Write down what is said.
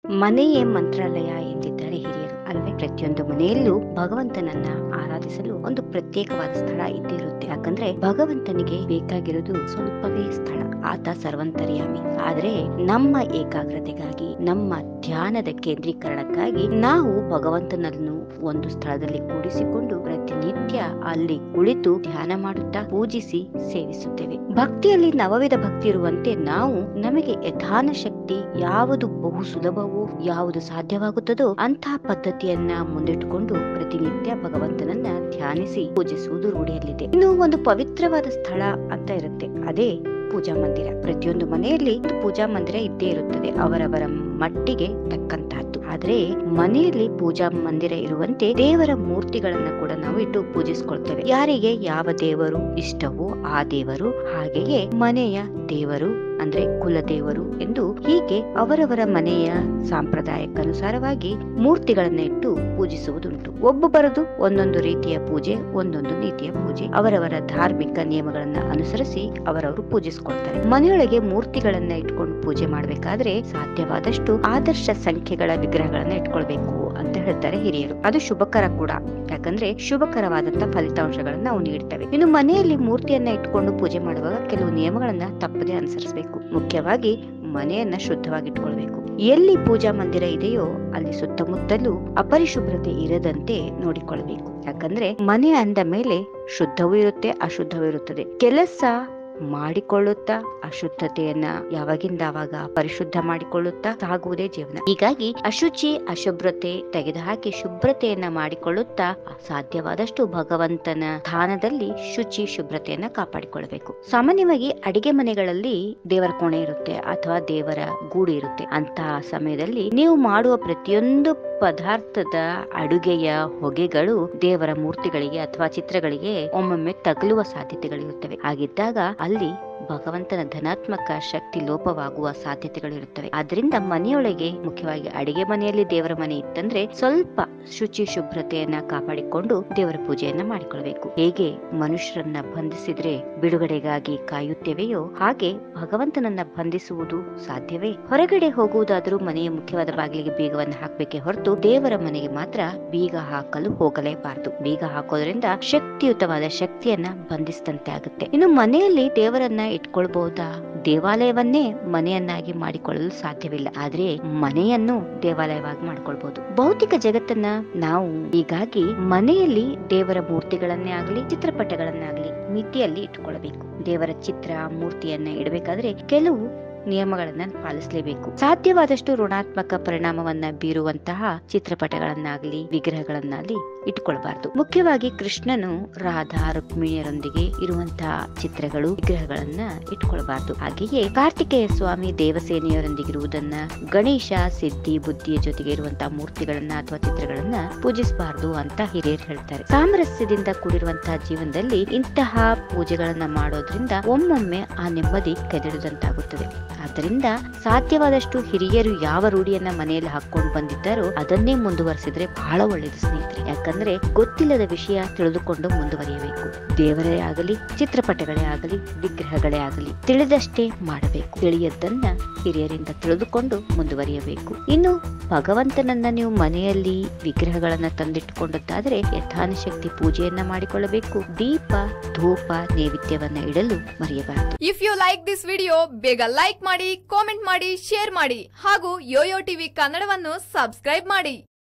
ಮನೆಯೇ ಮಂತ್ರಾಲಯ ಎಂದಿದ್ದಾರೆ ಹಿರಿಯರು ಅಲ್ವೇ ಪ್ರತಿಯೊಂದು ಮನೆಯಲ್ಲೂ ಭಗವಂತನನ್ನ ಆರಾಧಿಸಲು ಒಂದು ಪ್ರತ್ಯೇಕವಾದ ಸ್ಥಳ ಇದ್ದೇ ಇರುತ್ತೆ ಯಾಕಂದ್ರೆ ಭಗವಂತನಿಗೆ ಬೇಕಾಗಿರೋದು ಸ್ವಲ್ಪವೇ ಸ್ಥಳ ಆತ ಸರ್ವಂತರ್ಯಾಮಿ ಆದ್ರೆ ನಮ್ಮ ಏಕಾಗ್ರತೆಗಾಗಿ ನಮ್ಮ ಧ್ಯಾನದ ಕೇಂದ್ರೀಕರಣಕ್ಕಾಗಿ ನಾವು ಭಗವಂತನನ್ನು ಒಂದು ಸ್ಥಳದಲ್ಲಿ ಕೂಡಿಸಿಕೊಂಡು ಪ್ರತಿನಿತ್ಯ ಅಲ್ಲಿ ಕುಳಿತು ಧ್ಯಾನ ಮಾಡುತ್ತಾ ಪೂಜಿಸಿ ಸೇವಿಸುತ್ತೇವೆ ಭಕ್ತಿಯಲ್ಲಿ ನವವಿಧ ಭಕ್ತಿ ಇರುವಂತೆ ನಾವು ನಮಗೆ ಯಥಾನ ಶಕ್ತಿ ಯಾವುದು ಬಹು ಸುಲಭವೋ ಯಾವುದು ಸಾಧ್ಯವಾಗುತ್ತದೋ ಅಂತಹ ಪದ್ಧತಿಯನ್ನ ಮುಂದಿಟ್ಟುಕೊಂಡು ಪ್ರತಿನಿತ್ಯ ಭಗವಂತನನ್ನ ಧ್ಯಾನಿಸಿ ಪೂಜಿಸುವುದು ರೂಢಿಯಲ್ಲಿದೆ ಇನ್ನು ಒಂದು ಪವಿತ್ರವಾದ ಸ್ಥಳ ಅಂತ ಇರುತ್ತೆ ಅದೇ ಪೂಜಾ ಮಂದಿರ ಪ್ರತಿಯೊಂದು ಮನೆಯಲ್ಲಿ ಒಂದು ಪೂಜಾ ಮಂದಿರ ಇದ್ದೇ ಇರುತ್ತದೆ ಅವರವರ ಮಟ್ಟಿಗೆ ತಕ್ಕಂತಹದ್ದು ಆದ್ರೆ ಮನೆಯಲ್ಲಿ ಪೂಜಾ ಮಂದಿರ ಇರುವಂತೆ ದೇವರ ಮೂರ್ತಿಗಳನ್ನ ಕೂಡ ನಾವು ಇಟ್ಟು ಪೂಜಿಸ್ಕೊಳ್ತೇವೆ ಯಾರಿಗೆ ಯಾವ ದೇವರು ಇಷ್ಟವೋ ಆ ದೇವರು ಹಾಗೆಯೇ ಮನೆಯ ದೇವರು ಅಂದ್ರೆ ಕುಲ ದೇವರು ಎಂದು ಹೀಗೆ ಅವರವರ ಮನೆಯ ಸಾಂಪ್ರದಾಯಕ್ಕನುಸಾರವಾಗಿ ಮೂರ್ತಿಗಳನ್ನ ಇಟ್ಟು ಪೂಜಿಸುವುದುಂಟು ಒಬ್ಬೊಬ್ಬರದು ಒಂದೊಂದು ರೀತಿಯ ಪೂಜೆ ಒಂದೊಂದು ನೀತಿಯ ಪೂಜೆ ಅವರವರ ಧಾರ್ಮಿಕ ನಿಯಮಗಳನ್ನ ಅನುಸರಿಸಿ ಅವರವರು ಪೂಜಿಸ್ಕೊಳ್ತಾರೆ ಮನೆಯೊಳಗೆ ಮೂರ್ತಿಗಳನ್ನ ಇಟ್ಕೊಂಡು ಪೂಜೆ ಮಾಡ್ಬೇಕಾದ್ರೆ ಸಾಧ್ಯವಾದಷ್ಟು ಆದರ್ಶ ಸಂಖ್ಯೆಗಳ ವಿಗ್ರಹಗಳನ್ನ ಇಟ್ಕೊಳ್ಬೇಕು ಅಂತ ಹೇಳ್ತಾರೆ ಹಿರಿಯರು ಅದು ಶುಭಕರ ಕೂಡ ಯಾಕಂದ್ರೆ ಶುಭಕರವಾದಂತ ಫಲಿತಾಂಶಗಳನ್ನ ನಾವು ನೀಡ್ತವೆ ಇನ್ನು ಮನೆಯಲ್ಲಿ ಮೂರ್ತಿಯನ್ನ ಇಟ್ಕೊಂಡು ಪೂಜೆ ಮಾಡುವಾಗ ಕೆಲವು ನಿಯಮಗಳನ್ನ ತಪ್ಪದೆ ಅನುಸರಿಸಬೇಕು ಮುಖ್ಯವಾಗಿ ಮನೆಯನ್ನ ಶುದ್ಧವಾಗಿಟ್ಕೊಳ್ಬೇಕು ಎಲ್ಲಿ ಪೂಜಾ ಮಂದಿರ ಇದೆಯೋ ಅಲ್ಲಿ ಸುತ್ತಮುತ್ತಲೂ ಅಪರಿಶುಭ್ರತೆ ಇರದಂತೆ ನೋಡಿಕೊಳ್ಬೇಕು ಯಾಕಂದ್ರೆ ಮನೆ ಅಂದ ಮೇಲೆ ಶುದ್ಧವೂ ಇರುತ್ತೆ ಅಶುದ್ಧವೂ ಇರುತ್ತದೆ ಕೆಲಸ ಮಾಡಿಕೊಳ್ಳುತ್ತಾ ಅಶುದ್ಧತೆಯನ್ನ ಯಾವಾಗಿಂದ ಆವಾಗ ಪರಿಶುದ್ಧ ಮಾಡಿಕೊಳ್ಳುತ್ತಾ ಸಾಗುವುದೇ ಜೀವನ ಹೀಗಾಗಿ ಅಶುಚಿ ಅಶುಭ್ರತೆ ತೆಗೆದುಹಾಕಿ ಶುಭ್ರತೆಯನ್ನ ಮಾಡಿಕೊಳ್ಳುತ್ತಾ ಸಾಧ್ಯವಾದಷ್ಟು ಭಗವಂತನ ಸ್ಥಾನದಲ್ಲಿ ಶುಚಿ ಶುಭ್ರತೆಯನ್ನ ಕಾಪಾಡಿಕೊಳ್ಳಬೇಕು ಸಾಮಾನ್ಯವಾಗಿ ಅಡಿಗೆ ಮನೆಗಳಲ್ಲಿ ದೇವರ ಕೋಣೆ ಇರುತ್ತೆ ಅಥವಾ ದೇವರ ಗೂಡು ಇರುತ್ತೆ ಅಂತಹ ಸಮಯದಲ್ಲಿ ನೀವು ಮಾಡುವ ಪ್ರತಿಯೊಂದು ಪದಾರ್ಥದ ಅಡುಗೆಯ ಹೊಗೆಗಳು ದೇವರ ಮೂರ್ತಿಗಳಿಗೆ ಅಥವಾ ಚಿತ್ರಗಳಿಗೆ ಒಮ್ಮೊಮ್ಮೆ ತಗುಲುವ ಸಾಧ್ಯತೆಗಳಿರುತ್ತವೆ ಹಾಗಿದ್ದಾಗ ಅಲ್ಲಿ ಭಗವಂತನ ಧನಾತ್ಮಕ ಶಕ್ತಿ ಲೋಪವಾಗುವ ಸಾಧ್ಯತೆಗಳಿರುತ್ತವೆ ಆದ್ರಿಂದ ಮನೆಯೊಳಗೆ ಮುಖ್ಯವಾಗಿ ಅಡಿಗೆ ಮನೆಯಲ್ಲಿ ದೇವರ ಮನೆ ಇತ್ತಂದ್ರೆ ಸ್ವಲ್ಪ ಶುಚಿ ಶುಭ್ರತೆಯನ್ನ ಕಾಪಾಡಿಕೊಂಡು ದೇವರ ಪೂಜೆಯನ್ನ ಮಾಡಿಕೊಳ್ಬೇಕು ಹೇಗೆ ಮನುಷ್ಯರನ್ನ ಬಂಧಿಸಿದ್ರೆ ಬಿಡುಗಡೆಗಾಗಿ ಕಾಯುತ್ತೇವೆಯೋ ಹಾಗೆ ಭಗವಂತನನ್ನ ಬಂಧಿಸುವುದು ಸಾಧ್ಯವೇ ಹೊರಗಡೆ ಹೋಗುವುದಾದರೂ ಮನೆಯ ಮುಖ್ಯವಾದ ಬಾಗಿಲಿಗೆ ಬೀಗವನ್ನು ಹಾಕಬೇಕೆ ಹೊರತು ದೇವರ ಮನೆಗೆ ಮಾತ್ರ ಬೀಗ ಹಾಕಲು ಹೋಗಲೇಬಾರದು ಬೀಗ ಹಾಕೋದ್ರಿಂದ ಶಕ್ತಿಯುತವಾದ ಶಕ್ತಿಯನ್ನ ಬಂಧಿಸಿದಂತೆ ಆಗುತ್ತೆ ಇನ್ನು ಮನೆಯಲ್ಲಿ ದೇವರನ್ನ ಇಟ್ಕೊಳ್ಬಹುದಾ ದೇವಾಲಯವನ್ನೇ ಮನೆಯನ್ನಾಗಿ ಮಾಡಿಕೊಳ್ಳಲು ಸಾಧ್ಯವಿಲ್ಲ ಆದ್ರೆ ಮನೆಯನ್ನು ದೇವಾಲಯವಾಗಿ ಮಾಡ್ಕೊಳ್ಬಹುದು ಭೌತಿಕ ಜಗತ್ತನ್ನ ನಾವು ಹೀಗಾಗಿ ಮನೆಯಲ್ಲಿ ದೇವರ ಮೂರ್ತಿಗಳನ್ನೇ ಆಗಲಿ ಚಿತ್ರಪಟಗಳನ್ನಾಗ್ಲಿ ಮಿತಿಯಲ್ಲಿ ಇಟ್ಕೊಳ್ಬೇಕು ದೇವರ ಚಿತ್ರ ಮೂರ್ತಿಯನ್ನ ಇಡಬೇಕಾದ್ರೆ ಕೆಲವು ನಿಯಮಗಳನ್ನ ಪಾಲಿಸಲೇಬೇಕು ಸಾಧ್ಯವಾದಷ್ಟು ಋಣಾತ್ಮಕ ಪರಿಣಾಮವನ್ನ ಬೀರುವಂತಹ ಚಿತ್ರಪಟಗಳನ್ನಾಗ್ಲಿ ವಿಗ್ರಹಗಳನ್ನಾಗ್ಲಿ ಇಟ್ಕೊಳ್ಬಾರ್ದು ಮುಖ್ಯವಾಗಿ ಕೃಷ್ಣನು ರಾಧಾ ರುಕ್ಮಿಣಿಯರೊಂದಿಗೆ ಇರುವಂತಹ ಚಿತ್ರಗಳು ವಿಗ್ರಹಗಳನ್ನ ಇಟ್ಕೊಳ್ಬಾರ್ದು ಹಾಗೆಯೇ ಕಾರ್ತಿಕೇಯ ಸ್ವಾಮಿ ದೇವಸೇನೆಯರೊಂದಿಗಿರುವುದನ್ನ ಗಣೇಶ ಸಿದ್ಧಿ ಬುದ್ಧಿಯ ಜೊತೆಗೆ ಇರುವಂತಹ ಮೂರ್ತಿಗಳನ್ನ ಅಥವಾ ಚಿತ್ರಗಳನ್ನ ಪೂಜಿಸಬಾರದು ಅಂತ ಹಿರಿಯರು ಹೇಳ್ತಾರೆ ಸಾಮರಸ್ಯದಿಂದ ಕೂಡಿರುವಂತಹ ಜೀವನದಲ್ಲಿ ಇಂತಹ ಪೂಜೆಗಳನ್ನ ಮಾಡೋದ್ರಿಂದ ಒಮ್ಮೊಮ್ಮೆ ಆ ನೆಮ್ಮದಿ ಕದಡಿದಂತಾಗುತ್ತದೆ ಆದ್ದರಿಂದ ಸಾಧ್ಯವಾದಷ್ಟು ಹಿರಿಯರು ಯಾವ ರೂಢಿಯನ್ನ ಮನೆಯಲ್ಲಿ ಹಾಕೊಂಡು ಬಂದಿದ್ದಾರೋ ಅದನ್ನೇ ಮುಂದುವರಿಸಿದ್ರೆ ಬಹಳ ಒಳ್ಳೆಯದು ಸ್ನೇಹಿತರೆ ಯಾಕಂದ್ರೆ ಗೊತ್ತಿಲ್ಲದ ವಿಷಯ ತಿಳಿದುಕೊಂಡು ಮುಂದುವರಿಯಬೇಕು ದೇವರೇ ಆಗಲಿ ಚಿತ್ರಪಟಗಳೇ ಆಗಲಿ ವಿಗ್ರಹಗಳೇ ಆಗಲಿ ತಿಳಿದಷ್ಟೇ ಮಾಡಬೇಕು ತಿಳಿಯದ್ದನ್ನ ಹಿರಿಯರಿಂದ ತಿಳಿದುಕೊಂಡು ಮುಂದುವರಿಯಬೇಕು ಇನ್ನು ಭಗವಂತನನ್ನ ನೀವು ಮನೆಯಲ್ಲಿ ವಿಗ್ರಹಗಳನ್ನ ತಂದಿಟ್ಟುಕೊಂಡದ್ದಾದ್ರೆ ಯಥಾನ ಶಕ್ತಿ ಪೂಜೆಯನ್ನ ಮಾಡಿಕೊಳ್ಳಬೇಕು ದೀಪ ಧೂಪ ನೈವೇದ್ಯವನ್ನ ಇಡಲು ಮರೆಯಬಾರದು if you like this video ಬೇಗ ಲೈಕ್ ಮಾಡಿ ಕಾಮೆಂಟ್ ಮಾಡಿ ಶೇರ್ ಮಾಡಿ ಹಾಗೂ ಯೋಯೋ ಟಿವಿ ಕನ್ನಡವನ್ನು ಸಬ್ಸ್ಕ್ರೈಬ್ ಮಾಡಿ